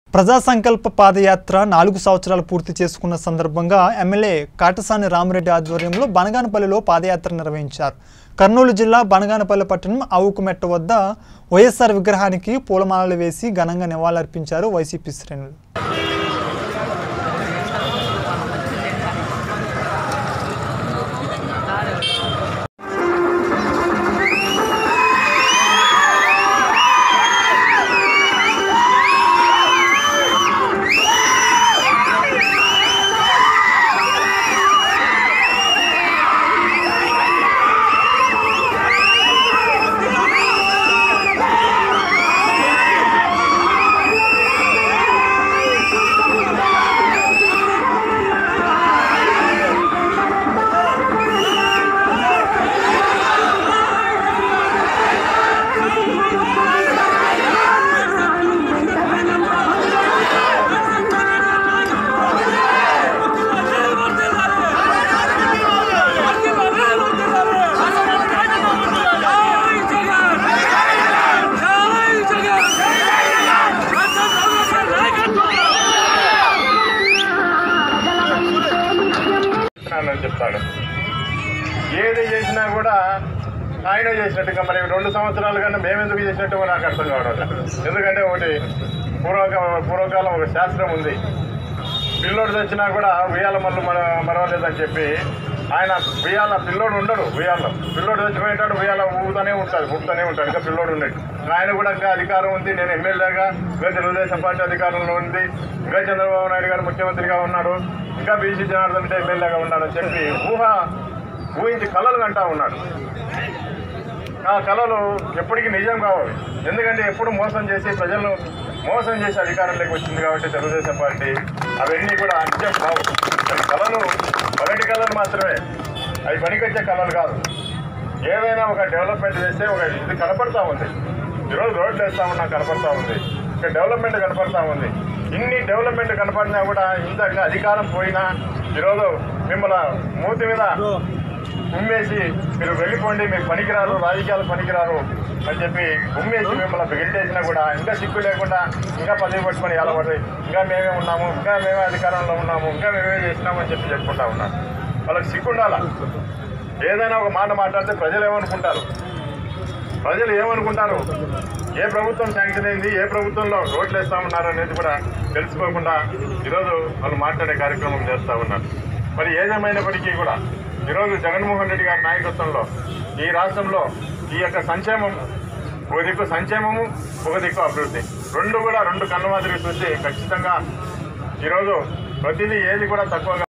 ప్రజా సంకల్ప పాదయాత్ర నాలుగు సంవత్సరాలు పూర్తి చేసుకున్న సందర్భంగా ఎమ్మెల్యే కాటసాని రామరెడ్డి ఆధ్వర్యంలో బనగానపల్లిలో పాదయాత్ర నిర్వహించారు కర్నూలు జిల్లా బనగానపల్లి పట్టణం ఆవుకుమెట్ట వద్ద వైఎస్ఆర్ విగ్రహానికి పూలమాలలు వేసి ఘనంగా నివాళులర్పించారు వైసీపీ శ్రేణులు చేస్తున్నానని చెప్తాడు ఏది చేసినా కూడా ఆయన చేసినట్టుగా మరి రెండు సంవత్సరాలు కన్నా మేము ఎందుకు చేసినట్టు నాకు అర్థం కావడం లేదు. ఎందుకంటే ఒకటి పూర్వక పూర్వకాలం ఒక శాస్త్రం ఉంది పిల్లోడు తెచ్చినా కూడా ఉయ్యాల మళ్ళీ మన మరవలేదని చెప్పి ఆయన ఉయ్యాల పిల్లోడు ఉండడు ఉయ్యాల పిల్లోడు చచ్చిపోయేటాడు ఉయ్యాల ఊగుతూనే ఉంటాడు ఊపుతూనే ఉంటాడు ఇంకా పిల్లోడు ఉన్నట్టు ఆయన కూడా ఇంకా అధికారం ఉంది నేను ఎమ్మెల్యేగా ఇంకా తెలుగుదేశం పార్టీ అధికారంలో ఉంది ఇంకా చంద్రబాబు నాయుడు గారు ముఖ్యమంత్రిగా ఉన్నాడు ఇంకా బీసీ జనార్దన్ రెడ్డి ఎమ్మెల్యేగా ఉన్నాడని చెప్పి ఊహ ఊహించి కలలు కంటా ఉన్నాడు ఆ కళలు ఎప్పటికీ నిజం కావాలి ఎందుకంటే ఎప్పుడు మోసం చేసి ప్రజలను మోసం చేసి అధికారంలోకి వచ్చింది కాబట్టి తెలుగుదేశం పార్టీ అవన్నీ కూడా నిజం కావు అవి కళలు పగటి కళలు మాత్రమే అవి పనికొచ్చే కళలు కాదు ఏదైనా ఒక డెవలప్మెంట్ చేస్తే ఒక ఇది కనపడతా ఉంది ఈరోజు రోడ్లు వేస్తా ఉన్నా కనపడతా ఉంది ఇక్కడ డెవలప్మెంట్ కనపడతా ఉంది ఇన్ని డెవలప్మెంట్ కనపడినా కూడా ఇంత అధికారం పోయినా ఈరోజు మిమ్మల్ని మూతి మీద ఉమ్మేసి మీరు వెళ్ళిపోండి మీకు పనికిరారు రాజకీయాలు పనికిరారు అని చెప్పి ఉమ్మేసి మిమ్మల్ని గెలిటేసినా కూడా ఇంకా సిగ్గు లేకుండా ఇంకా పదవి పట్టుకొని ఎలబడి ఇంకా మేమే ఉన్నాము ఇంకా మేమే అధికారంలో ఉన్నాము ఇంకా మేమే చేసినాము అని చెప్పి చెప్పుకుంటా ఉన్నారు వాళ్ళకి సిగ్గు ఉండాలా ఏదైనా ఒక మాట మాట్లాడితే ప్రజలు ఏమనుకుంటారు ప్రజలు ఏమనుకుంటారు ఏ ప్రభుత్వం శాంక్షన్ అయింది ఏ ప్రభుత్వంలో రోడ్లు వేస్తా ఉన్నారు అనేది కూడా తెలుసుకోకుండా ఈరోజు వాళ్ళు మాట్లాడే కార్యక్రమం చేస్తూ ఉన్నారు మరి ఏదేమైనప్పటికీ కూడా ఈరోజు జగన్మోహన్ రెడ్డి గారి నాయకత్వంలో ఈ రాష్ట్రంలో ఈ యొక్క సంక్షేమం ఒక దిక్కు సంక్షేమము ఒక దిక్కు అభివృద్ధి రెండు కూడా రెండు కళ్ళ మాదిరి చూసి ఖచ్చితంగా ఈరోజు ప్రతిదీ ఏది కూడా తక్కువగా